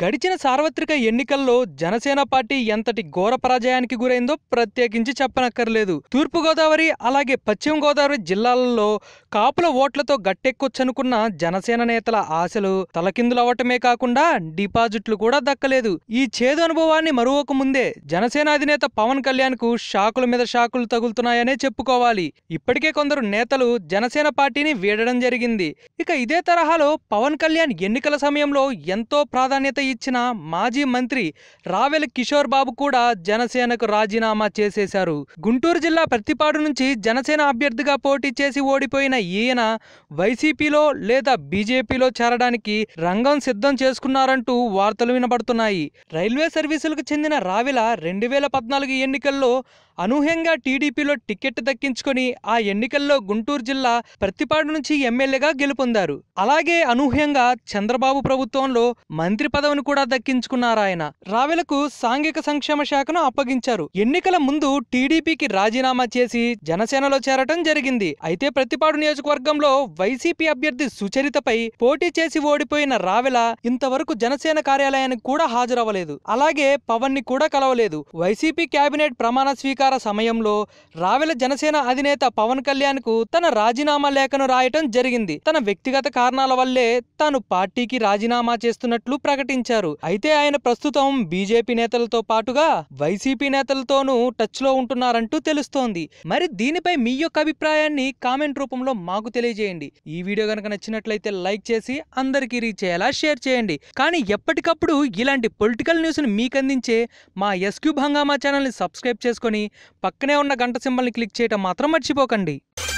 గడిచిన సార్వత్రిక ఎన్నికల్లో జనసేన పార్టీ ఎంతటి ఘోర పరాజయానికి గురైందో ప్రత్యేకించి చెప్పనక్కర్లేదు తూర్పుగోదావరి అలాగే పశ్చిమ గోదావరి జిల్లాలలో కాపుల ఓట్లతో గట్టెక్కొచ్చనుకున్న జనసేన నేతల ఆశలు తలకిందులవ్వటమే కాకుండా డిపాజిట్లు కూడా దక్కలేదు ఈ చేదు అనుభవాన్ని మరువక ముందే జనసేన అధినేత పవన్ కళ్యాణ్ కు షాకుల మీద షాకులు తగులుతున్నాయనే చెప్పుకోవాలి ఇప్పటికే కొందరు నేతలు జనసేన పార్టీని వీడడం జరిగింది ఇక ఇదే తరహాలో పవన్ కళ్యాణ్ ఎన్నికల సమయంలో ఎంతో ప్రాధాన్యత ఇచ్చిన మాజీ మంత్రి రావెల కిషోర్ బాబు కూడా జనసేనకు రాజీనామా చేసేశారు గుంటూరు జిల్లా ప్రతిపాడు నుంచి జనసేన అభ్యర్థిగా పోటీ చేసి ఓడిపోయిన ఈయన వైసీపీలో లేదా బీజేపీలో చేరడానికి రంగం సిద్ధం చేసుకున్నారంటూ వార్తలు వినబడుతున్నాయి రైల్వే సర్వీసులకు చెందిన రావెల రెండు వేల పద్నాలుగు ఎన్నికల్లో అనూహ్యంగా టీడీపీలో టికెట్ దక్కించుకొని ఆ ఎన్నికల్లో గుంటూరు జిల్లా ప్రతిపాడు నుంచి ఎమ్మెల్యేగా గెలుపొందారు అలాగే అనూహ్యంగా చంద్రబాబు ప్రభుత్వంలో మంత్రి పదవిని కూడా దక్కించుకున్నారు ఆయన రావెలకు సాంఘిక సంక్షేమ శాఖను అప్పగించారు ఎన్నికల ముందు టీడీపీకి రాజీనామా చేసి జనసేనలో చేరటం జరిగింది అయితే ప్రతిపాడు నియోజకవర్గంలో వైసీపీ అభ్యర్థి సుచరితపై పోటీ చేసి ఓడిపోయిన రావెల ఇంతవరకు జనసేన కార్యాలయానికి కూడా హాజరవ్వలేదు అలాగే పవన్ ని కూడా కలవలేదు వైసీపీ కేబినెట్ ప్రమాణ స్వీకార సమయంలో రావెల జనసేన అధినేత పవన్ కళ్యాణ్ కు తన రాజీనామా లేఖను రాయటం జరిగింది తన వ్యక్తిగత కారణాల వల్లే తాను పార్టీకి రాజీనామా చేస్తున్నట్లు ప్రకటించారు అయితే ఆయన ప్రస్తుతం బీజేపీ నేతలతో పాటుగా వైసీపీ నేతలతోనూ టచ్ లో ఉంటున్నారంటూ తెలుస్తోంది మరి దీనిపై మీ యొక్క అభిప్రాయాన్ని కామెంట్ రూపంలో మాకు తెలియజేయండి ఈ వీడియో కనుక నచ్చినట్లయితే లైక్ చేసి అందరికీ రీచ్ అయ్యేలా షేర్ చేయండి కానీ ఎప్పటికప్పుడు ఇలాంటి పొలిటికల్ న్యూస్ని మీకు అందించే మా ఎస్క్యూబ్ హంగామా ఛానల్ని సబ్స్క్రైబ్ చేసుకొని పక్కనే ఉన్న గంట సింబల్ని క్లిక్ చేయడం మాత్రం మర్చిపోకండి